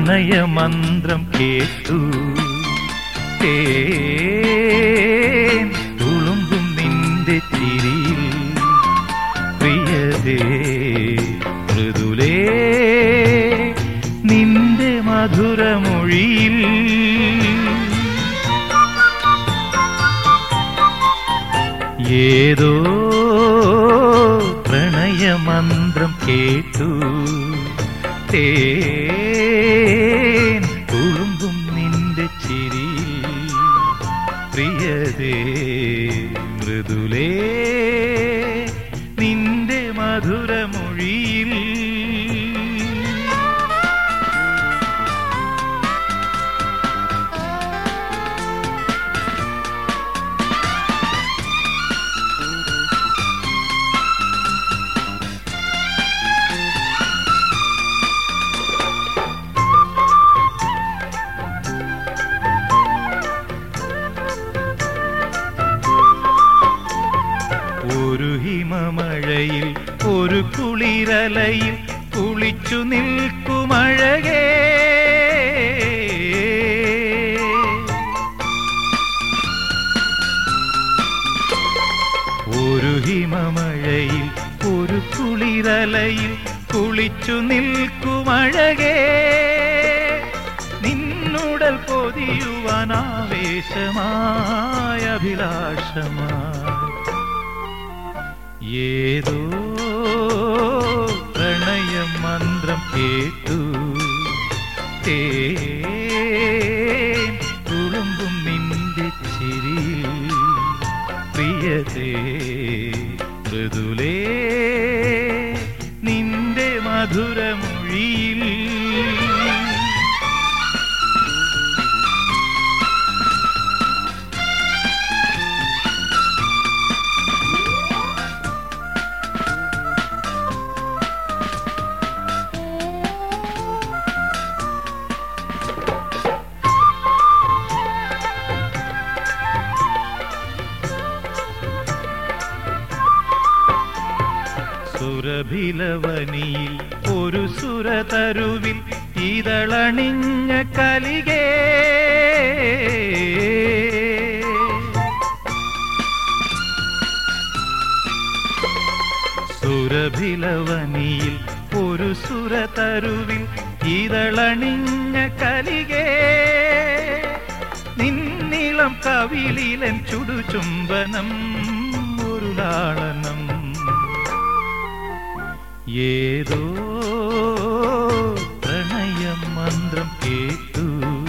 പ്രണയമന്ത്രം കേട്ടു തേൻ തുളുമ്പും നിന്റെ ചിരിയിൽ പ്രിയതേ മൃദുലേ നിന്റെ മധുരമൊഴിയിൽ ഏതോ പ്രണയമന്ത്രം കേട്ടു തേൻ തുളുമ്പും നിന്റെ ചിരി പ്രിയതേ മൃദുലേ നിന്റെ മധുരമൊഴിയിൽ ഒരു ഹിമമഴയിൽ ഒരു കുളിരലയിൽ കുളിച്ചു നിൽക്കുമഴകേ ഒരു ഹിമമഴയിൽ ഒരു കുളിരലയിൽ കുളിച്ചു നിൽക്കുമഴകേ നിന്നുടൽ പൊതിയുവാൻ ആവേശമായ അഭിലാഷമായി ഏതോ പ്രണയം മന്ത്രം കേട്ടു തേൻ തുളുമ്പും നിന്റെ ചിരിയിൽ പ്രിയതേ മൃദുലേ നിന്റെ മധുരമൊഴിയിൽ സുരഭിലവനിയിൽ ഒരു സുരതരുവിൽ ഇതളണിഞ്ഞ കലികേ സുരഭിലവനിയിൽ ഒരു സുരതരുവിൽ ഇതളണിഞ്ഞ കലികേ നിന്നിളം കവിളിലൻ ചുടുചുംബനം ഒരു ലാളനം ഏതോ പ്രണയം മന്ത്രം കേട്ടു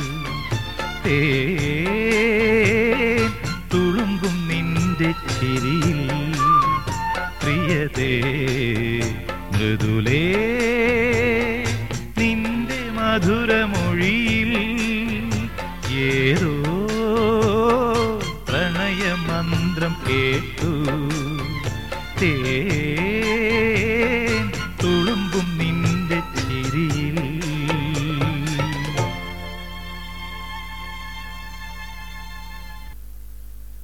തേൻ തുളുമ്പും നിന്റെ ചിരിയിൽ പ്രിയതേ മൃദുലേ നിന്റെ മധുരമൊഴിയിൽ ഏതോ പ്രണയമന്ത്രം കേട്ടു തേ